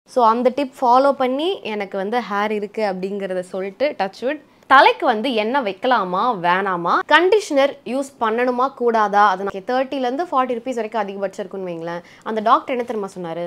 so அந்த tip follow பண்ணி எனக்கு வந்து ஹேர் இருக்குது அப்படிங்கிறத சொல்லிட்டு டச்வுட் தலைக்கு வந்து எண்ணெய் வைக்கலாமா வேணாமா கண்டிஷனர் யூஸ் பண்ணணுமா கூடாதா அது நான் தேர்ட்டிலேருந்து ஃபார்ட்டி ருபீஸ் வரைக்கும் அதிகபட்சம் இருக்குன்னு வைங்களேன் அந்த டாக்டர் என்ன தெரியுமா சொன்னார்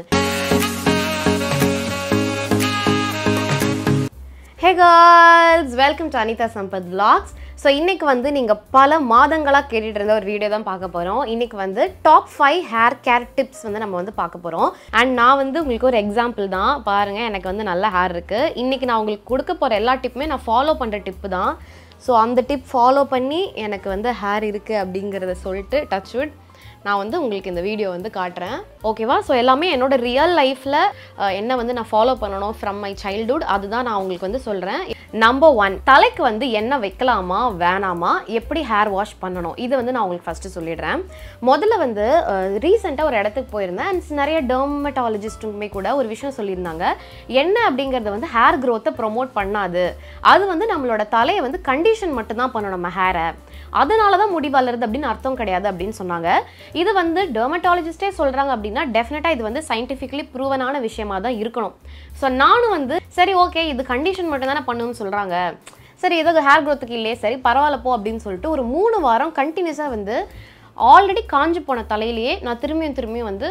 hey girls welcome to Anitha Sampath vlogs so இன்னைக்கு வந்து நீங்கள் பல மாதங்களாக கேட்டுட்டு இருந்த ஒரு வீடியோ தான் பார்க்க போகிறோம் இன்னைக்கு வந்து top five hair care tips வந்து நம்ம வந்து பார்க்க போகிறோம் அண்ட் நான் வந்து உங்களுக்கு ஒரு எக்ஸாம்பிள் தான் பாருங்கள் எனக்கு வந்து நல்ல ஹேர் இருக்குது இன்னைக்கு நான் உங்களுக்கு கொடுக்க போகிற எல்லா டிப்புமே நான் ஃபாலோ பண்ணுற டிப்பு தான் ஸோ அந்த டிப் ஃபாலோ பண்ணி எனக்கு வந்து ஹேர் இருக்குது அப்படிங்கிறத சொல்லிட்டு டச்வுட் நான் வந்து உங்களுக்கு இந்த வீடியோ வந்து காட்டுறேன் ஓகேவா ஸோ எல்லாமே என்னோட ரியல் லைஃப்பில் என்ன வந்து நான் ஃபாலோ பண்ணணும் ஃப்ரம் மை சைல்டுஹுட் அதுதான் நான் உங்களுக்கு வந்து சொல்கிறேன் நம்பர் ஒன் தலைக்கு வந்து எண்ணெய் வைக்கலாமா வேணாமா எப்படி ஹேர் வாஷ் பண்ணணும் இது வந்து நான் உங்களுக்கு ஃபஸ்ட்டு சொல்லிடுறேன் முதல்ல வந்து ரீசெண்டாக ஒரு இடத்துக்கு போயிருந்தேன் அண்ட் நிறைய டெர்மட்டாலஜிஸ்ட்டுமே கூட ஒரு விஷயம் சொல்லியிருந்தாங்க எண்ணெய் அப்படிங்கிறது வந்து ஹேர் க்ரோத்தை ப்ரொமோட் பண்ணாது அது வந்து நம்மளோட தலையை வந்து கண்டிஷன் மட்டும்தான் பண்ணணும் நம்ம ஹேரை அதனால தான் முடி வளருது அப்படின்னு அர்த்தம் கிடையாது அப்படின்னு சொன்னாங்க இது வந்து டெர்மட்டாலஜிஸ்டே சொல்கிறாங்க அப்படின்னா டெஃபினட்டாக இது வந்து சயின்டிஃபிக்கலி ப்ரூவனான விஷயமா தான் இருக்கணும் ஸோ நானும் வந்து சரி ஓகே இது கண்டிஷன் மட்டும் தானே பண்ணணும்னு சொல்கிறாங்க சரி ஏதோ ஹேர் க்ரோத்துக்கு இல்லையே சரி பரவாயில்ல போ அப்படின்னு சொல்லிட்டு ஒரு மூணு வாரம் கண்டினியூஸாக வந்து ஆல்ரெடி காஞ்சு போன தலையிலேயே நான் திரும்பியும் திரும்பியும் வந்து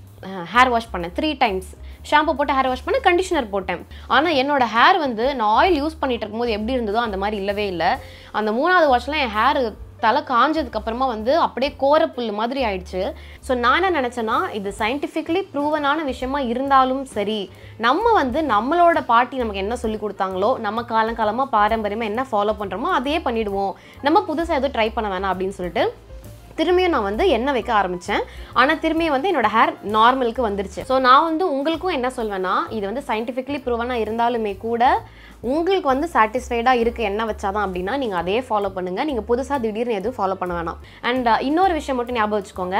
ஹேர் வாஷ் பண்ணேன் த்ரீ டைம்ஸ் ஷாம்பு போட்டு ஹேர் வாஷ் பண்ணேன் கண்டிஷனர் போட்டேன் ஆனால் என்னோட ஹேர் வந்து நான் ஆயில் யூஸ் பண்ணிட்டு இருக்கும்போது எப்படி இருந்ததோ அந்த மாதிரி இல்லவே இல்லை அந்த மூணாவது வாஷ்லாம் என் ஹேர் தலை காஞ்சதுக்கு அப்புறமா வந்து அப்படியே கோரப்புல் மாதிரி ஆயிடுச்சு ஸோ நான் என்ன நினச்சேன்னா இது சயின்டிஃபிக்கலி ப்ரூவனான விஷயமா இருந்தாலும் சரி நம்ம வந்து நம்மளோட பாட்டி நமக்கு என்ன சொல்லி கொடுத்தாங்களோ நம்ம காலங்காலமாக பாரம்பரியமாக என்ன ஃபாலோ பண்ணுறோமோ அதையே பண்ணிடுவோம் நம்ம புதுசாக எதுவும் ட்ரை பண்ண வேணாம் அப்படின்னு சொல்லிட்டு திரும்பியும் நான் வந்து எண்ணெய் வைக்க ஆரம்பித்தேன் ஆனால் திரும்பியும் வந்து என்னோட ஹேர் நார்மலுக்கு வந்துருச்சு ஸோ நான் வந்து உங்களுக்கும் என்ன சொல்வேன்னா இது வந்து சயின்டிஃபிக்கலி ப்ரூவனாக இருந்தாலுமே கூட உங்களுக்கு வந்து சாட்டிஸ்ஃபைடாக இருக்குது என்ன வச்சாதான் அப்படின்னா நீங்கள் அதே ஃபாலோ பண்ணுங்கள் நீங்கள் புதுசாக திடீர்னு எதுவும் ஃபாலோ பண்ண வேணாம் அண்ட் இன்னொரு விஷயம் மட்டும் ஞாபகம் வச்சுக்கோங்க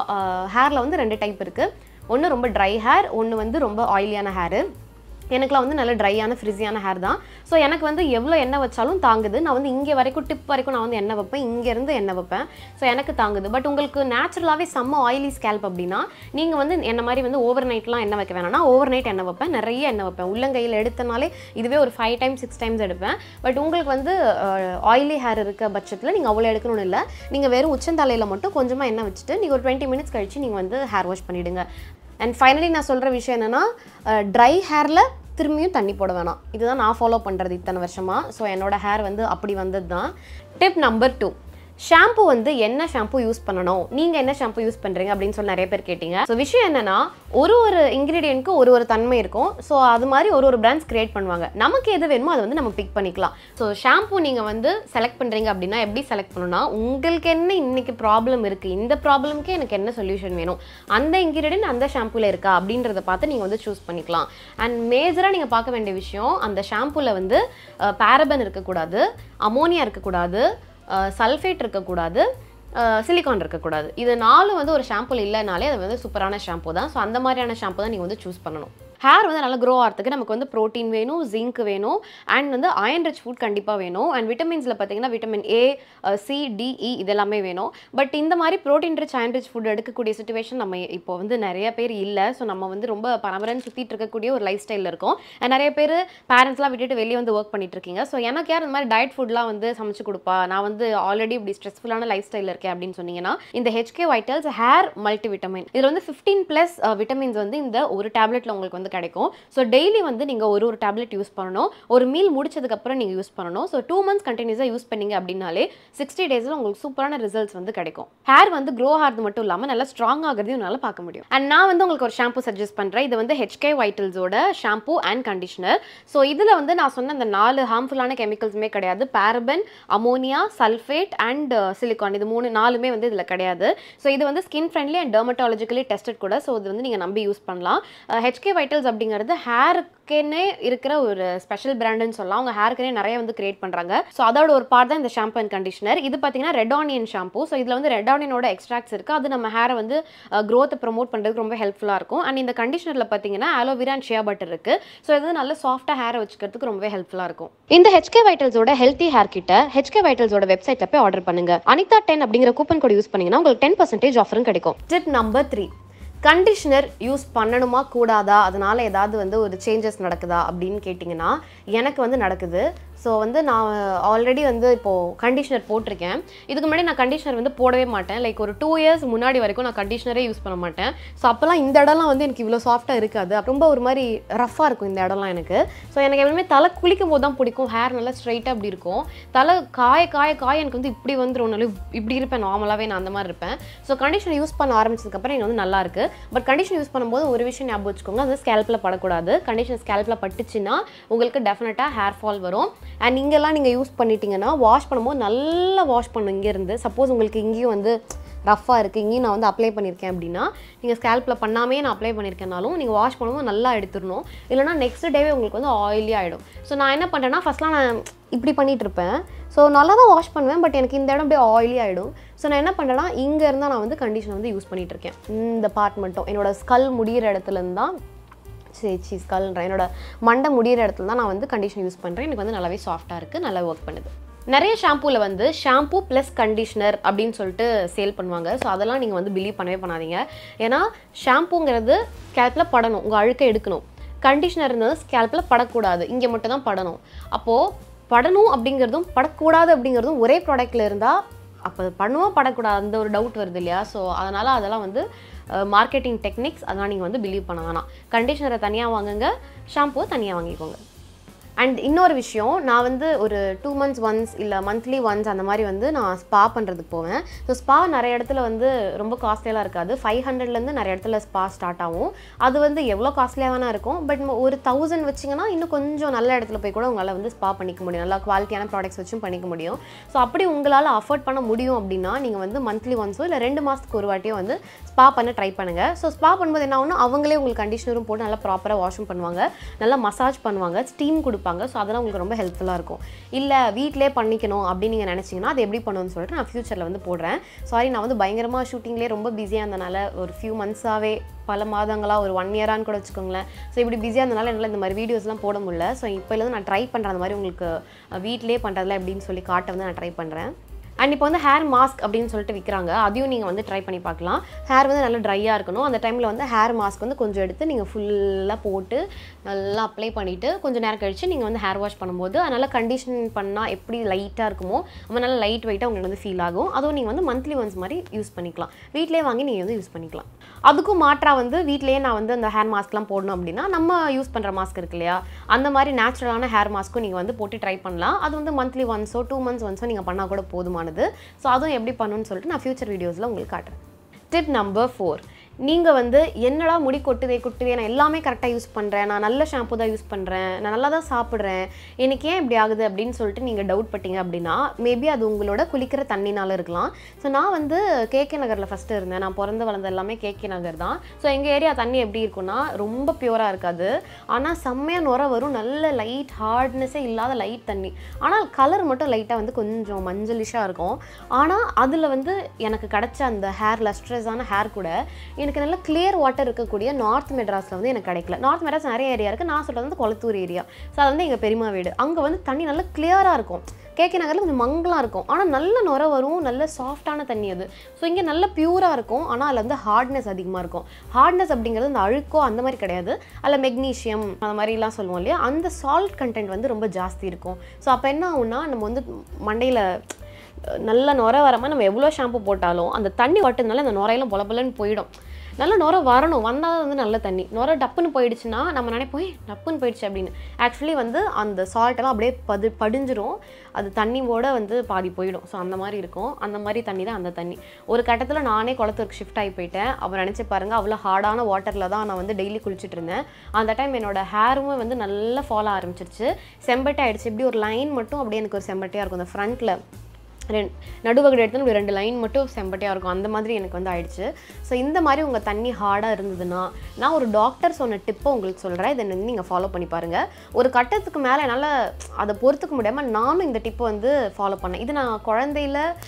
ஹேரில் வந்து ரெண்டு டைப் இருக்குது ஒன்று ரொம்ப ட்ரை ஹேர் ஒன்று வந்து ரொம்ப ஆயிலியான ஹேரு எனக்குலாம் வந்து நல்ல ட்ரையான ஃப்ரிஸியான ஹேர் தான் ஸோ எனக்கு வந்து எவ்வளோ எண்ணெய் வச்சாலும் தாங்குது நான் வந்து இங்கே வரைக்கும் டிப் வரைக்கும் நான் வந்து எண்ணெய் வைப்பேன் இங்கேருந்து எண்ணெய் வைப்பேன் ஸோ எனக்கு தாங்குது பட் உங்களுக்கு நேச்சுரலாகவே செம்ம ஆயிலி ஸ்கேல்ப் அப்படின்னா நீங்கள் வந்து என்ன மாதிரி வந்து ஓவர் நைட்லாம் எண்ணெய் வைக்க வேணாம்னா ஓவர் நைட் எண்ணெய் வைப்பேன் நிறைய எண்ணெய் வைப்பேன் உள்ளங்கையில் எடுத்தனாலே இதுவே ஒரு ஃபைவ் டைம்ஸ் சிக்ஸ் டைம்ஸ் எடுப்பேன் பட் உங்களுக்கு வந்து ஆயிலி ஹேர் இருக்க பட்சத்தில் நீங்கள் அவ்வளோ எடுக்கணும்னு இல்லை நீங்கள் வெறும் உச்சந்தலையில் மட்டும் கொஞ்சமாக எண்ணெய் வச்சுட்டு நீங்கள் ஒரு டுவெண்ட்டி மினிட்ஸ் கழிச்சு நீங்கள் வந்து ஹேர் வாஷ் பண்ணிவிடுங்க அண்ட் ஃபைனலி நான் சொல்கிற விஷயம் என்னென்னா ட்ரை ஹேரில் திரும்பியும் தண்ணி போட வேணாம் இதுதான் நான் ஃபாலோ பண்ணுறது இத்தனை வருஷமாக ஸோ என்னோட ஹேர் வந்து அப்படி வந்தது தான் டிப் நம்பர் டூ ஷாம்பு வந்து என்ன ஷாம்பு யூஸ் பண்ணணும் நீங்கள் என்ன ஷாம்பு யூஸ் பண்ணுறீங்க அப்படின்னு சொல்லி நிறைய பேர் கேட்டிங்க ஸோ விஷயம் என்னன்னா ஒரு ஒரு இன்க்ரீடியன்ட்க்கு ஒரு ஒரு தன்மை இருக்கும் ஸோ அது மாதிரி ஒரு ஒரு பிராண்ட்ஸ் கிரியேட் பண்ணுவாங்க நமக்கு எது வேணுமோ அதை வந்து நம்ம பிக் பண்ணிக்கலாம் ஸோ ஷாம்பு நீங்கள் வந்து செலக்ட் பண்ணுறீங்க அப்படின்னா எப்படி செலக்ட் பண்ணணும்னா உங்களுக்கு என்ன இன்னைக்கு ப்ராப்ளம் இருக்குது இந்த ப்ராப்ளம்க்கு எனக்கு என்ன சொல்யூஷன் வேணும் அந்த இன்க்ரீடியன்ட் அந்த ஷாம்புல இருக்கா அப்படின்றத பார்த்து நீங்கள் வந்து சூஸ் பண்ணிக்கலாம் அண்ட் மேஜராக நீங்கள் பார்க்க வேண்டிய விஷயம் அந்த ஷாம்புல வந்து பேரபன் இருக்கக்கூடாது அமோனியா இருக்கக்கூடாது சல்ஃபேட் இருக்கக்கூடாது சிலிகான் இருக்கக்கூடாது இது நாலு வந்து ஒரு ஷாம்புல இல்லைனாலே அது வந்து சூப்பரான ஷாம்பு தான் ஸோ அந்த மாதிரியான ஷாம்பு தான் நீங்கள் வந்து சூஸ் பண்ணணும் ஹேர் வந்து நல்லா க்ரோ ஆகிறதுக்கு நமக்கு வந்து ப்ரோட்டீன் வேணும் ஜிங்க் வேணும் அண்ட் வந்து அயன் ரிச் ஃபுட் கண்டிப்பாக வேணும் அண்ட் விட்டமின்ஸில் பார்த்தீங்கன்னா விட்டமின் ஏ சி டிஇ இதெல்லாமே வேணும் பட் இந்த மாதிரி protein rich iron rich food எடுக்கக்கூடிய சுச்சுவேஷன் நம்ம இப்போ வந்து நிறைய பேர் இல்லை ஸோ நம்ம வந்து ரொம்ப பரபரன்னு சுற்றிட்டு இருக்கக்கூடிய ஒரு லைஃப் ஸ்டைலில் இருக்கோம் And நிறைய பேர் பேரண்ட்ஸ்லாம் விட்டுட்டு வெளியே வந்து ஒர்க் பண்ணிட்டு இருக்கீங்க ஸோ எனக்கு யார் இந்த மாதிரி டயட் ஃபுட்லாம் வந்து சமைச்சு கொடுப்பா நான் வந்து ஆல்ரெடி இப்படி ஸ்ட்ரெஸ்ஃபுல்லான லைஃப் ஸ்டைலில் இருக்கேன் அப்படின்னு சொன்னீங்கன்னா இந்த HK vitals hair multi vitamin இதில் வந்து ஃபிஃப்டீன் ப்ளஸ் விட்டமின்ஸ் வந்து இந்த ஒரு டேப்லெட்டில் உங்களுக்கு வந்து கிடைக்கும் ஸோ டெய்லி வந்து நீங்கள் ஒரு ஒரு டேப்லெட் யூஸ் பண்ணணும் ஒரு மீல் முடிச்சதுக்கப்புறம் நீங்கள் யூஸ் பண்ணணும் ஸோ டூ மந்த்ஸ் கண்டினியூஸாக யூஸ் பண்ணீங்க அப்படின்னாலே சிக்ஸ்டி டேஸில் உங்களுக்கு சூப்பரான ரிசல்ட்ஸ் வந்து கிடைக்கும் ஹேர் வந்து க்ரோ ஆகிறது மட்டும் இல்லாமல் நல்லா ஸ்ட்ராங் ஆகிறதையும் உங்களால் பார்க்க முடியும் அண்ட் நான் வந்து உங்களுக்கு ஒரு ஷாம்பு சஜஸ்ட் பண்ணுறேன் இது வந்து ஹெச்கே வைட்டல்ஸோட ஷாம்பு அண்ட் கண்டிஷனர் ஸோ இதில் வந்து நான் சொன்ன அந்த நாலு ஹார்ம்ஃபுல்லான கெமிக்கல்ஸுமே கிடையாது paraben ammonia sulphate and silicone இது மூணு நாலுமே வந்து இதில் கிடையாது ஸோ இது வந்து skin friendly and dermatologically tested கூட ஸோ இது வந்து நீங்கள் நம்பி யூஸ் பண்ணலாம் ஹெச்கே வைட்டல்ஸ் அப்படிங்கிறது ஹேருக்குன்னே இருக்கிற ஒரு ஸ்பெஷல் பிராண்டுன்னு சொல்லலாம் அவங்க ஹேருக்குனே நிறைய வந்து கிரியேட் பண்ணுறாங்க ஸோ அதோட ஒரு பார்ட் தான் இந்த ஷாம்பு அண்ட் கண்டிஷனர் இது பார்த்தீங்கன்னா ரெட் ஆனியன் ஷாம்பு ஸோ இதில் வந்து ரெட் ஆனியனோட எக்ஸ்ட்ராக்ட்ஸ் இருக்குது அது நம்ம ஹேரை வந்து க்ரோத்தை ப்ரொமோட் பண்ணுறதுக்கு ரொம்ப ஹெல்ப்ஃபுல்லாக இருக்கும் அண்ட் இந்த கண்டிஷனரில் பார்த்தீங்கன்னா ஆலோவேரா அண்ட் ஷியா பட்டர் இருக்குது ஸோ இது வந்து நல்ல சாஃப்டாக ஹேரை வச்சுக்கிறதுக்கு ரொம்பவே ஹெல்ப்ஃபுல்லாக இருக்கும் இந்த ஹெச்கே வைட்டல்ஸோட ஹெல்த்தி ஹேர் கிட்ட ஹெச்கே வைட்டல்ஸோட வெப்சைட்டில் போய் ஆர்டர் பண்ணுங்க அனிதா டென் அப்படிங்கிற கூப்பன் கோட் யூஸ் பண்ணீங்கன்னா உங்களுக்கு டென் பர்சன்டேஜ் ஆஃபரும் கிடைக்கும் tip number three conditioner use பண்ணணுமா கூடாதா அதனால ஏதாவது வந்து ஒரு சேஞ்சஸ் நடக்குதா அப்படின்னு கேட்டிங்கன்னா எனக்கு வந்து நடக்குது ஸோ வந்து நான் ஆல்ரெடி வந்து இப்போது கண்டிஷனர் போட்டிருக்கேன் இதுக்கு முன்னாடி நான் கண்டிஷனர் வந்து போடவே மாட்டேன் லைக் ஒரு டூ இயர்ஸ் முன்னாடி வரைக்கும் நான் கண்டிஷனரே யூஸ் பண்ண மாட்டேன் ஸோ அப்போல்லாம் இந்த இடம்லாம் வந்து எனக்கு இவ்வளோ சாஃப்ட்டாக இருக்காது அப்ப ரொம்ப ஒரு மாதிரி ரஃப்பாக இருக்கும் இந்த இடம்லாம் எனக்கு ஸோ எனக்கு எப்பவுமே தலை குளிக்கும் போது தான் பிடிக்கும் ஹேர் நல்லா ஸ்ட்ரைட்டாக அப்படி இருக்கும் தலை காய காய காய எனக்கு வந்து இப்படி வந்துடும் நல்லா இப்படி இருப்பேன் நார்மலாகவே நான் அந்த மாதிரி இருப்பேன் ஸோ கண்டிஷனர் யூஸ் பண்ண ஆரம்பிச்சதுக்கப்புறம் எனக்கு வந்து நல்லா இருக்கு பட் கண்டிஷன் யூஸ் பண்ணும்போது ஒரு விஷயம் ஞாபகம் வச்சுக்கோங்க அது ஸ்கேல்பில் படக்கூடாது கண்டிஷன் ஸ்கேல்பில் பட்டுச்சுன்னா உங்களுக்கு டெஃபினட்டாக ஹேர் ஃபால் வரும் அண்ட் இங்கெல்லாம் நீங்கள் யூஸ் பண்ணிட்டீங்கன்னா வாஷ் பண்ணும்போது நல்லா வாஷ் பண்ணும் இங்கேருந்து சப்போஸ் உங்களுக்கு இங்கேயும் வந்து ரஃப்பாக இருக்குது இங்கேயும் நான் வந்து அப்ளை பண்ணியிருக்கேன் அப்படின்னா நீங்கள் ஸ்கேல்பில் பண்ணாமே நான் அப்ளை பண்ணியிருக்கேனாலும் நீங்கள் வாஷ் பண்ணும்போது நல்லா எடுத்துடணும் இல்லைனா நெக்ஸ்ட் டேவே உங்களுக்கு வந்து ஆயிலி ஆகிடும் ஸோ நான் என்ன பண்ணுறேன்னா ஃபஸ்ட்லாம் நான் இப்படி பண்ணிட்டு இருப்பேன் ஸோ நல்லா தான் வாஷ் பண்ணுவேன் பட் எனக்கு இந்த இடம் அப்படியே ஆயிலி ஆகிடும் ஸோ நான் என்ன பண்ணுறேன்னா இங்கே இருந்தால் நான் வந்து கண்டிஷன் வந்து யூஸ் பண்ணிட்டு இருக்கேன் இந்த பார்ட் மட்டும் என்னோட ஸ்கல் முடியிற இடத்துலேருந்து தான் சரி சி ஸ்கல்ன்ற என்னோட மண்டை முடியிற இடத்துல தான் நான் வந்து கண்டிஷன் யூஸ் பண்ணுறேன் எனக்கு வந்து நல்லாவே சாஃப்டாக இருக்குது நல்லா ஒர்க் பண்ணுது நிறைய ஷாம்பூவில் வந்து ஷாம்பூ ப்ளஸ் கண்டிஷனர் அப்படின்னு சொல்லிட்டு சேல் பண்ணுவாங்க ஸோ அதெல்லாம் நீங்கள் வந்து பிலீவ் பண்ணவே பண்ணாதீங்க ஏன்னா ஷாம்பூங்கிறது ஸ்கேல்பில் படணும் உங்கள் அழுக்கை எடுக்கணும் கண்டிஷனர் இருந்தது ஸ்கேல்பில் படக்கூடாது இங்கே மட்டும் தான் படணும் அப்போது படணும் அப்படிங்கிறதும் படக்கூடாது அப்படிங்கிறதும் ஒரே ப்ராடக்ட்டில் இருந்தால் அப்போ பண்ணுவோம் படக்கூடாது அந்த ஒரு டவுட் வருது இல்லையா ஸோ அதனால் அதெல்லாம் வந்து மார்க்கெட்டிங் டெக்னிக்ஸ் அதெல்லாம் நீங்கள் வந்து பிலீவ் பண்ண வேணாம் கண்டிஷனரை தனியாக வாங்குங்க ஷாம்புவை தனியாக வாங்கிக்கோங்க அண்ட் இன்னொரு விஷயம் நான் வந்து ஒரு டூ மந்த்ஸ் ஒன்ஸ் இல்லை மந்த்லி ஒன்ஸ் அந்த மாதிரி வந்து நான் ஸ்பா பண்ணுறதுக்கு போவேன் ஸோ ஸ்பா நிறைய இடத்துல வந்து ரொம்ப காஸ்ட்லியெலாம் இருக்காது ஃபைவ் ஹண்ட்ரட்லேருந்து நிறைய இடத்துல ஸ்பா ஸ்டார்ட் ஆகும் அது வந்து எவ்வளோ காஸ்ட்லியாக வேணா இருக்கும் பட் ஒரு தௌசண்ட் வச்சிங்கன்னா இன்னும் கொஞ்சம் நல்ல இடத்துல போய் கூட உங்களால் வந்து ஸ்பா பண்ணிக்க முடியும் நல்லா குவாலிட்டியான ப்ராடக்ட்ஸ் வச்சும் பண்ணிக்க முடியும் ஸோ அப்படி உங்களால் அஃபோர்ட் பண்ண முடியும் அப்படின்னா நீங்கள் வந்து மந்த்லி ஒன்ஸோ இல்லை ரெண்டு மாதத்துக்கு ஒரு வாட்டியோ வந்து ஸ்பா பண்ண ட்ரை பண்ணுங்கள் ஸோ ஸ்பா பண்ணும்போது என்ன ஆகும்னா அவங்களே உங்களுக்கு கண்டிஷனரும் போட்டு நல்லா ப்ராப்பராக வாஷும் பண்ணுவாங்க நல்லா மசாஜ் பண்ணுவாங்க ஸ்டீம் கொடுப்பாங்க ஸோ அதெல்லாம் உங்களுக்கு ரொம்ப ஹெல்ப்ஃபுல்லாக இருக்கும் இல்லை வீட்டிலே பண்ணிக்கணும் அப்படின்னு நீங்கள் நினச்சிங்கன்னா அது எப்படி பண்ணணும்னு சொல்லிட்டு நான் ஃப்யூச்சரில் வந்து போடுறேன் சாரி நான் வந்து பயங்கரமாக ஷூட்டிங்லேயே ரொம்ப பிஸியாக இருந்தனால ஒரு ஃபியூ மந்த்ஸாகவே பல மாதங்களாக ஒரு ஒன் இயரான்னு கூட வச்சுக்கோங்களேன் ஸோ இப்படி பிஸியாக இருந்தனால என்னால் இந்த மாதிரி வீடியோஸ்லாம் போட முடியல ஸோ இப்போலேருந்து நான் ட்ரை பண்ணுறேன் அந்த மாதிரி உங்களுக்கு வீட்டிலே பண்ணுறதுல எப்படின்னு சொல்லி காட்ட வந்து நான் ட்ரை பண்ணுறேன் அண்ட் இப்போ வந்து ஹேர் மாஸ்க் அப்படின்னு சொல்லிட்டு விற்கிறாங்க அதையும் நீங்கள் வந்து ட்ரை பண்ணி பார்க்கலாம் ஹேர் வந்து நல்லா ட்ரையாக இருக்கணும் அந்த டைமில் வந்து ஹேர் மாஸ்க் வந்து கொஞ்சம் எடுத்து நீங்கள் ஃபுல்லாக போட்டு நல்லா அப்ளை பண்ணிவிட்டு கொஞ்சம் நேரம் கழித்து நீங்கள் வந்து ஹேர் வாஷ் பண்ணும்போது அதனால் கண்டிஷன் பண்ணால் எப்படி லைட்டாக இருக்குமோ அது நல்லா லைட் வெயிட்டாக உங்களுக்கு வந்து ஃபீல் ஆகும் அதுவும் நீங்கள் வந்து மந்த்லி ஒன்ஸ் மாதிரி யூஸ் பண்ணிக்கலாம் வீட்டிலே வாங்கி நீங்கள் வந்து யூஸ் பண்ணிக்கலாம் அதுக்கும் மாற்றாக வந்து வீட்டிலேயே நான் வந்து அந்த ஹேர் மாஸ்க்லாம் போடணும் அப்படின்னா நம்ம யூஸ் பண்ணுற மாஸ்க் இருக்கு இல்லையா அந்த மாதிரி நேச்சுரலான ஹேர் மாஸ்க்கும் நீங்கள் வந்து போட்டு ட்ரை பண்ணலாம் அது வந்து மந்த்லி ஒன்ஸோ டூ மந்த்ஸ் ஒன்ஸோ நீங்கள் பண்ணால் கூட போதுமானது ஸோ அதுவும் எப்படி பண்ணணும்னு சொல்லிட்டு நான் ஃபியூச்சர் வீடியோஸில் உங்களுக்கு காட்டுறேன் டிப் நம்பர் ஃபோர் நீங்கள் வந்து என்னடா முடி கொட்டுதே கொட்டுதே நான் எல்லாமே கரெக்டாக யூஸ் பண்ணுறேன் நான் நல்ல ஷாம்பு தான் யூஸ் பண்ணுறேன் நான் நல்லா தான் சாப்பிட்றேன் எனக்கு ஏன் இப்படி ஆகுது அப்படின்னு சொல்லிட்டு நீங்கள் டவுட் பட்டீங்க அப்படின்னா மேபி அது உங்களோட குளிக்கிற தண்ணினால இருக்கலாம் ஸோ நான் வந்து கேகே நகரில் ஃபஸ்ட்டு இருந்தேன் நான் பிறந்து வளர்ந்த எல்லாமே கேகே நகர் தான் ஸோ எங்கள் ஏரியா தண்ணி எப்படி இருக்கும்னா ரொம்ப பியூராக இருக்காது ஆனால் செம்மையாக நுர வரும் நல்ல லைட் ஹார்ட்னஸே இல்லாத லைட் தண்ணி ஆனால் கலர் மட்டும் லைட்டாக வந்து கொஞ்சம் மஞ்சளிஷாக இருக்கும் ஆனால் அதில் வந்து எனக்கு கிடச்ச அந்த ஹேர் லஸ்ட்ரஸான ஹேர் கூட எனக்கு நல்ல கிளியர் வாட்டர் இருக்கக்கூடிய நார்த் மெட்ராஸில் வந்து எனக்கு கிடைக்கல நார்த் மெட்ராஸ் நிறைய ஏரியா இருக்குது நான் சொல்கிறது வந்து கொளத்தூர் ஏரியா ஸோ அது வந்து எங்கள் பெரியமா வீடு அங்கே வந்து தண்ணி நல்லா கிளியராக இருக்கும் கேகே நகரில் கொஞ்சம் மங்கலாக இருக்கும் ஆனால் நல்ல நுர வரும் நல்ல சாஃப்டான தண்ணி அது ஸோ இங்கே நல்ல பியூராக இருக்கும் ஆனால் அதில் வந்து ஹார்ட்னஸ் அதிகமாக இருக்கும் ஹார்ட்னஸ் அப்படிங்கிறது இந்த அழுக்கோ அந்த மாதிரி கிடையாது அதில் மெக்னீஷியம் அந்த மாதிரிலாம் சொல்லுவோம் இல்லையா அந்த சால்ட் கண்டென்ட் வந்து ரொம்ப ஜாஸ்தி இருக்கும் ஸோ அப்போ என்ன ஆகும்னா நம்ம வந்து மண்டையில் நல்ல நுர வராமல் நம்ம எவ்வளோ ஷாம்பு போட்டாலும் அந்த தண்ணி வட்டுனால அந்த நுரையெல்லாம் பொல பொலன்னு போயிடும் நல்ல நுர வரணும் வந்தால் தான் வந்து நல்ல தண்ணி நுர டப்புன்னு போயிடுச்சுன்னா நம்ம நினைப்போம் "ஏய், டப்புன்னு போயிடுச்சு அப்படின்னு ஆக்சுவலி வந்து அந்த சால்ட்டெல்லாம் அப்படியே பது படிஞ்சிரும் அது தண்ணியோட வந்து பாதி போயிடும் ஸோ அந்த மாதிரி இருக்கும் அந்த மாதிரி தண்ணி தான் அந்த தண்ணி ஒரு கட்டத்தில் நானே குளத்தூருக்கு ஷிஃப்ட் ஆகி போயிட்டேன் அவர் நினச்சி பாருங்க அவ்வளோ ஹார்டான வாட்டரில் தான் நான் வந்து டெய்லி குளிச்சுட்டு இருந்தேன் அந்த டைம் என்னோட ஹேருமே வந்து நல்லா ஃபாலோ ஆரம்பிச்சிருச்சு செம்பட்டை ஆயிடுச்சு இப்படி ஒரு லைன் மட்டும் அப்படியே எனக்கு ஒரு செம்பட்டையாக இருக்கும் அந்த ஃப்ரண்ட்டில் ரெண்டு நடுவகடு எடுத்து இப்படி ரெண்டு லைன் மட்டும் செம்பட்டையாக இருக்கும் அந்த மாதிரி எனக்கு வந்து ஆயிடுச்சு ஸோ இந்த மாதிரி உங்கள் தண்ணி ஹார்டாக இருந்ததுன்னா நான் ஒரு டாக்டர் சொன்ன டிப்பை உங்களுக்கு சொல்கிறேன் இதை வந்து நீங்கள் ஃபாலோ பண்ணி பாருங்கள் ஒரு கட்டத்துக்கு மேலே என்னால் அதை பொறுத்துக்க முடியாமல் நானும் இந்த டிப்பை வந்து ஃபாலோ பண்ணேன் இது நான் குழந்தையில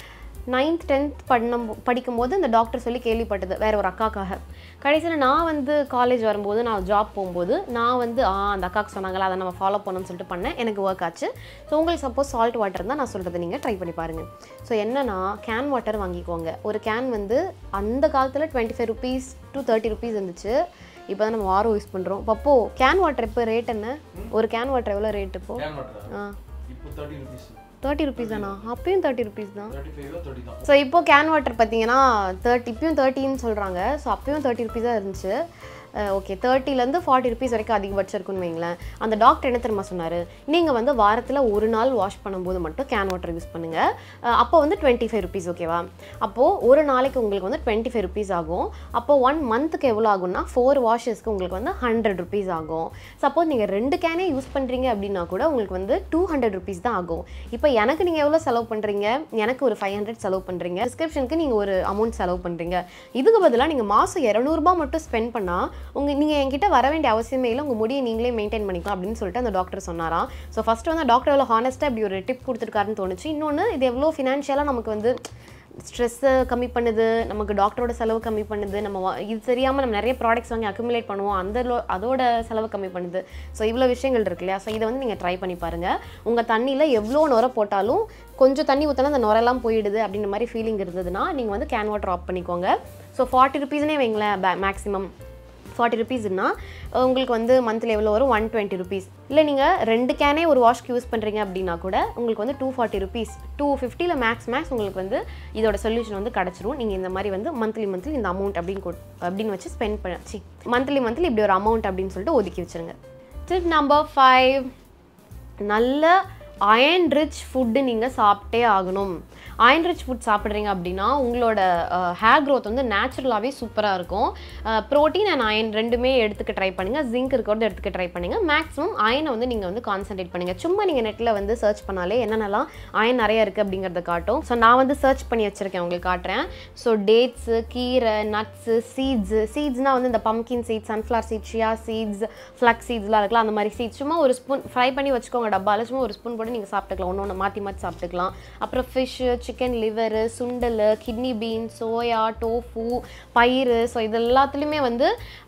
நைன்த் டென்த் பண்ணும் படிக்கும்போது இந்த டாக்டர் சொல்லி கேள்விப்பட்டது வேற ஒரு அக்காக்காக கடைசியில் நான் வந்து காலேஜ் வரும்போது நான் ஜாப் போகும்போது நான் வந்து ஆ அந்த அக்காக்கு சொன்னாங்களா அதை நம்ம ஃபாலோ பண்ணணும்னு சொல்லிட்டு பண்ணேன் எனக்கு ஒர்க் ஆச்சு ஸோ உங்களுக்கு சப்போஸ் சால்ட் வாட்டர் இருந்தால் நான் சொல்கிறத நீங்கள் ட்ரை பண்ணி பாருங்கள் ஸோ என்னன்னா கேன் வாட்டர் வாங்கிக்கோங்க ஒரு கேன் வந்து அந்த காலத்தில் twenty five rupees to thirty rupees இருந்துச்சு இப்போ தான் நம்ம வாரம் யூஸ் பண்ணுறோம் பப்போ கேன் வாட்டர் இப்போ ரேட் என்ன ஒரு கேன் வாட்டர் எவ்வளோ ரேட் இப்போ கேன் வாட்டர் ஆ இப்போ தேர்ட்டி ருபீஸ் தேர்ட்டி ருபீஸ் தானா அப்பயும் தேர்ட்டி ருபீஸ் தான் தேர்ட்டி ஃபைவ் தேர்ட்டி தான் ஸோ இப்போ கேன் வாட்டர் பார்த்தீங்கன்னா தேர்ட்டி இப்பயும் தேர்ட்டின்னு சொல்கிறாங்க ஸோ அப்பயும் தேர்ட்டி ருபீஸ் தான் இருந்துச்சு ஓகே தேர்ட்டிலேருந்து ஃபார்ட்டி ருபீஸ் வரைக்கும் அதிகபட்சம் இருக்குன்னு வைங்களேன் அந்த டாக்டர் என்ன தெரியுமா சொன்னார் நீங்கள் வந்து வாரத்தில் ஒரு நாள் வாஷ் பண்ணும்போது மட்டும் கேன் வாட்டர் யூஸ் பண்ணுங்கள் அப்போ வந்து டுவெண்ட்டி ஃபைவ் ருபீஸ் ஓகேவா அப்போது ஒரு நாளைக்கு உங்களுக்கு வந்து டுவெண்ட்டி ஃபைவ் ருபீஸ் ஆகும் அப்போ ஒன் மந்த்துக்கு எவ்வளோ ஆகும்னா ஃபோர் வாஷஸ்க்கு உங்களுக்கு வந்து ஹண்ட்ரட் ருபீஸ் ஆகும் சப்போஸ் நீங்கள் ரெண்டு கேனே யூஸ் பண்ணுறீங்க அப்படின்னா கூட உங்களுக்கு வந்து டூ ஹண்ட்ரட் ருபீஸ் தான் ஆகும் இப்போ எனக்கு நீங்கள் எவ்வளோ செலவு பண்ணுறீங்க எனக்கு ஒரு ஃபைவ் ஹண்ட்ரட் செலவு பண்ணுறீங்க டிஸ்கிரிப்ஷனுக்கு நீங்கள் ஒரு அமௌண்ட் செலவு பண்ணுறீங்க இதுக்கு பதிலாக நீங்கள் மாதம் இரநூறுபா மட்டும் ஸ்பெண்ட் பண்ணால் உங்கள் நீங்கள் என்கிட்ட வர வேண்டிய அவசியமே இல்லை உங்கள் முடியை நீங்களே மெயின்டைன் பண்ணிக்கலாம் அப்படின்னு சொல்லிட்டு அந்த டாக்டர் சொன்னாராம் ஸோ ஃபஸ்ட்டு வந்து டாக்டர் எவ்வளோ ஹானஸ்ட்டாக இப்படி ஒரு டிப் கொடுத்துருக்காருன்னு தோணுச்சு இன்னொன்று இது எவ்வளோ ஃபினான்ஷியலாக நமக்கு வந்து ஸ்ட்ரெஸ்ஸை கம்மி பண்ணுது நமக்கு டாக்டரோட செலவு கம்மி பண்ணுது நம்ம வா- இது தெரியாமல் நம்ம நிறைய ப்ராடக்ட்ஸ் வாங்கி அக்குமுலேட் பண்ணுவோம் அந்த லோ- அதோட செலவு கம்மி பண்ணுது ஸோ இவ்வளோ விஷயங்கள் இருக்கு இல்லையா ஸோ இதை வந்து நீங்கள் ட்ரை பண்ணி பாருங்கள் உங்கள் தண்ணியில் எவ்வளோ நுர போட்டாலும் கொஞ்சம் தண்ணி ஊற்றினா அந்த நுரெல்லாம் போயிடுது அப்படின்ற மாதிரி ஃபீலிங் இருந்ததுன்னா நீங்கள் வந்து கேன் வாட்டர் ஆஃப் பண்ணிக்கோங்க ஸோ ஃபார்ட்டி ருபீஸ்னே வைங்களேன் மேக்ஸிமம் ஃபார்ட்டி ருபீஸ்னா உங்களுக்கு வந்து மந்த்லி எவ்வளோ வரும் ஒன் டுவெண்ட்டி ருபீஸ் இல்லை நீங்கள் ரெண்டு கேனே ஒரு வாஷ்க்கு யூஸ் பண்ணுறீங்க அப்படின்னா கூட உங்களுக்கு வந்து டூ ஃபார்ட்டி ருபீஸ் டூ ஃபிஃப்டியில் மேக்ஸ் மேக்ஸ் உங்களுக்கு வந்து இதோட சொல்யூஷன் வந்து கிடச்சிரும் நீங்கள் இந்த மாதிரி வந்து மந்த்லி மந்த்லி இந்த அமௌண்ட் அப்படின்னு கொட்- அப்படின்னு வச்சு ஸ்பெண்ட் பண்ண சி மந்த்லி மந்த்லி இப்படி ஒரு அமௌண்ட் அப்படின்னு சொல்லிட்டு ஒதுக்கி வச்சுருங்க டிப் நம்பர் ஃபைவ் நல்ல அயன் ரிச் ஃபுட்டு நீங்கள் சாப்பிட்டே ஆகணும் அயன் ரிச் ஃபுட் சாப்பிட்றீங்க அப்படின்னா உங்களோட ஹேர் growth வந்து நேச்சுரலாகவே சூப்பராக இருக்கும் ப்ரோட்டீன் அண்ட் அயன் ரெண்டுமே எடுத்துக்க ட்ரை பண்ணுங்கள் ஜிங்க் இருக்கிறது எடுத்துக்க ட்ரை பண்ணுங்கள் மேக்ஸிமம் அயனை வந்து நீங்கள் வந்து கான்சென்ட்ரேட் பண்ணுங்கள் சும்மா நீங்கள் நெட்டில் வந்து சர்ச் பண்ணாலே என்னென்னலாம் அயன் நிறைய இருக்குது அப்படிங்கிறத காட்டும் ஸோ நான் வந்து சர்ச் பண்ணி வச்சுருக்கேன் உங்களுக்கு காட்டுறேன் ஸோ டேட்ஸு கீரை நட்ஸு சீட்ஸு சீட்ஸ்னால் வந்து இந்த pumpkin seeds sunflower seeds chia seeds flax சீட்ஸ்லாம் இருக்கலாம் அந்த மாதிரி சீட்ஸ் சும்மா ஒரு ஸ்பூன் ஃப்ரை பண்ணி வச்சுக்கோங்க டப்பாவில் சும்மா ஒரு ஸ்பூன் போட்டு நீங்கள் சாப்பிட்டுக்கலாம் ஒன்று ஒன்று மாற்றி மாற்றி சாப்பிட்டுக்கலாம் அப்புறம் ஃபிஷ்ஷு சிக்கன் லிவரு சுண்டல் கிட்னி பீன் சோயா டோஃபு பயிறு ஸோ இது எல்லாத்துலேயுமே வந்து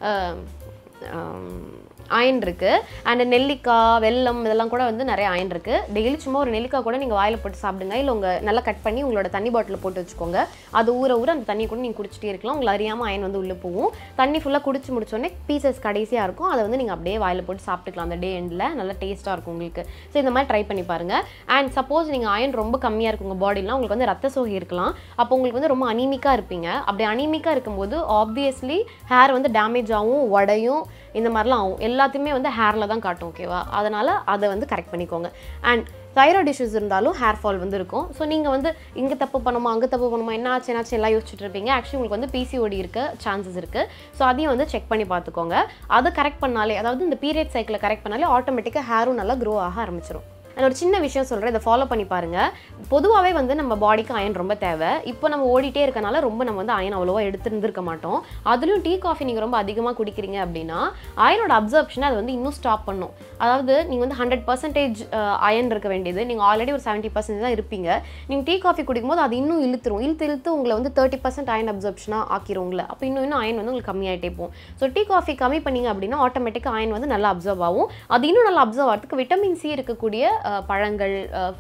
அயன் இருக்குது அண்ட் நெல்லிக்காய் வெல்லம் இதெல்லாம் கூட வந்து நிறைய அயன் இருக்குது டெய்லி சும்மா ஒரு நெல்லிக்காய் கூட நீங்கள் வாயில் போட்டு சாப்பிடுங்க இல்லை உங்கள் நல்லா கட் பண்ணி உங்களோட தண்ணி பாட்டிலில் போட்டு வச்சுக்கோங்க அது ஊற ஊற அந்த தண்ணி கூட நீங்கள் குடிச்சிட்டே இருக்கலாம் உங்களை அறியாமல் அயன் வந்து உள்ளே போகும் தண்ணி ஃபுல்லாக குடிச்சு முடிச்சோடனே பீசஸ் கடைசியாக இருக்கும் அதை வந்து நீங்கள் அப்படியே வாயில் போட்டு சாப்பிட்டுக்கலாம் அந்த டே எண்டில் நல்லா டேஸ்ட்டாக இருக்கும் உங்களுக்கு ஸோ இந்த மாதிரி ட்ரை பண்ணி பாருங்கள் அண்ட் சப்போஸ் நீங்கள் அயன் ரொம்ப கம்மியாக இருக்கு உங்கள் பாடிலாம் உங்களுக்கு வந்து ரத்த சோகை இருக்கலாம் அப்போ உங்களுக்கு வந்து ரொம்ப அனீமிக்காக இருப்பீங்க அப்படி அனீமிக்காக இருக்கும்போது ஆப்வியஸ்லி ஹேர் வந்து டேமேஜ் ஆகும் உடையும் இந்த மாதிரிலாம் ஆகும் எல்லாத்தையுமே வந்து ஹேரில் தான் காட்டும் ஓகேவா அதனால் அதை வந்து கரெக்ட் பண்ணிக்கோங்க அண்ட் தைராய்டு இஷ்யூஸ் இருந்தாலும் ஹேர் ஃபால் வந்து இருக்கும் ஸோ நீங்கள் வந்து இங்கே தப்பு பண்ணுமா அங்கே தப்பு பண்ணுமா என்ன ஆச்சு என்னாச்சு எல்லாம் யோசிச்சுட்டு இருப்பீங்க ஆக்சுவலி உங்களுக்கு வந்து பிசிஓடி இருக்க சான்சஸ் இருக்குது ஸோ அதையும் வந்து செக் பண்ணி பார்த்துக்கோங்க அதை கரெக்ட் பண்ணாலே அதாவது இந்த பீரியட் சைக்கிளை கரெக்ட் பண்ணாலே ஆட்டோமேட்டிக்காக ஹேரும் நல்லா க்ரோ ஆக ஆரம்பிச்சிடும் நான் ஒரு சின்ன விஷயம் சொல்கிறேன் இதை ஃபாலோ பண்ணி பாருங்கள் பொதுவாகவே வந்து நம்ம பாடிக்கு அயன் ரொம்ப தேவை இப்போ நம்ம ஓடிட்டே இருக்கனால ரொம்ப நம்ம வந்து அயன் அவ்வளோவா எடுத்துருந்துருக்க மாட்டோம் அதுலேயும் டீ காஃபி நீங்கள் ரொம்ப அதிகமாக குடிக்கிறீங்க அப்படின்னா அயனோட அப்சர்ப்ஷனை அது வந்து இன்னும் ஸ்டாப் பண்ணும் அதாவது நீங்கள் வந்து ஹண்ட்ரட் பர்சன்டேஜ் அயன் இருக்க வேண்டியது நீங்கள் ஆல்ரெடி ஒரு செவன்ட்டி பர்சன்டேஜ் தான் இருப்பீங்க நீங்கள் டீ காஃபி குடிக்கும்போது அது இன்னும் இழுத்துரும் இழுத்து இழுத்து உங்களை வந்து தேர்ட்டி பர்சன்ட் அயன் அப்சர்ப்ஷனாக ஆக்கிரும் உங்களை அப்போ இன்னும் இன்னும் அயன் வந்து உங்களுக்கு கம்மியாயிட்டே போகும் ஸோ டீ காஃபி கம்மி பண்ணீங்க அப்படின்னா ஆட்டோமேட்டிக்காக அயன் வந்து நல்லா அப்சர்வ் ஆகும் அது இன்னும் நல்லா அப்சர்வ் ஆகிறதுக்கு விட்டமின் சி இருக்கக்கூடிய அஹ், பழங்கள்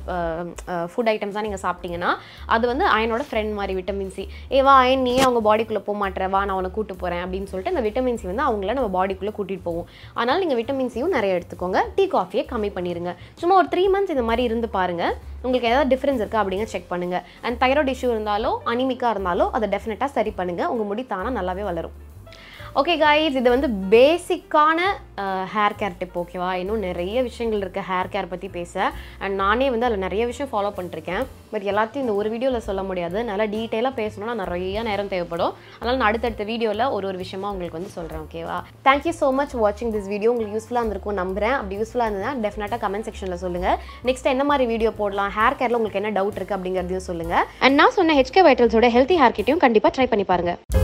ஃபுட் ஐட்டம்ஸ் தான் நீங்கள் சாப்பிட்டீங்கன்னா அது வந்து அயனோட ஃப்ரெண்ட் மாதிரி விட்டமின் சி ஏ வா அயன் நீ அவங்க பாடிக்குள்ளே போக மாட்டேற வா நான் உன்னை கூட்டு போகிறேன் அப்படின்னு சொல்லிட்டு இந்த விட்டமின் சி வந்து அவங்கள நம்ம பாடிக்குள்ளே கூட்டிகிட்டு போவோம் அதனால் நீங்கள் விட்டமின் சியும் நிறைய எடுத்துக்கோங்க டீ காஃபியை கம்மி பண்ணிடுங்க சும்மா ஒரு த்ரீ மந்த்ஸ் இந்த மாதிரி இருந்து பாருங்க உங்களுக்கு ஏதாவது டிஃப்ரென்ஸ் இருக்கா அப்படிங்க செக் பண்ணுங்க அண்ட் தைராய்டு இஷ்யூ இருந்தாலோ அனிமிக்காக இருந்தாலோ அதை டெஃபினட்டாக சரி பண்ணுங்க உங்கள் முடி தானாக நல்லாவே வளரும் ஓகே காய்ஸ் இது வந்து பேசிக்கான ஹேர் கேர் டிப் ஓகேவா இன்னும் நிறைய விஷயங்கள் இருக்குது ஹேர் கேர் பற்றி பேச அண்ட் நானே வந்து அதில் நிறைய விஷயம் ஃபாலோ பண்ணிருக்கேன் பட் எல்லாத்தையும் இந்த ஒரு வீடியோவில் சொல்ல முடியாது நல்லா டீட்டெயிலாக பேசணும்னா நிறைய நேரம் தேவைப்படும் அதனால் நான் அடுத்தடுத்த வீடியோவில் ஒரு ஒரு விஷயமா உங்களுக்கு வந்து சொல்கிறேன் ஓகேவா தேங்க்யூ ஸோ மச் வாட்சிங் திஸ் வீடியோ உங்களுக்கு யூஸ்ஃபுல்லாக இருந்திருக்கும் நம்புறேன் அப்படி யூஸ்ஃபுல்லாக இருந்ததுன்னா டெஃபினட்டாக கமெண்ட் செக்ஷனில் சொல்லுங்கள் நெக்ஸ்ட் என்ன மாதிரி வீடியோ போடலாம் ஹேர் கேரில் உங்களுக்கு என்ன டவுட் இருக்குது அப்படிங்கிறதையும் சொல்லுங்கள் அண்ட் நான் சொன்ன ஹெச்கே வைட்டல்ஸோட ஹெல்த்தி ஹேர் கிட்டையும் கண்டிப்பாக ட்ரை பண்ணி பாருங்கள்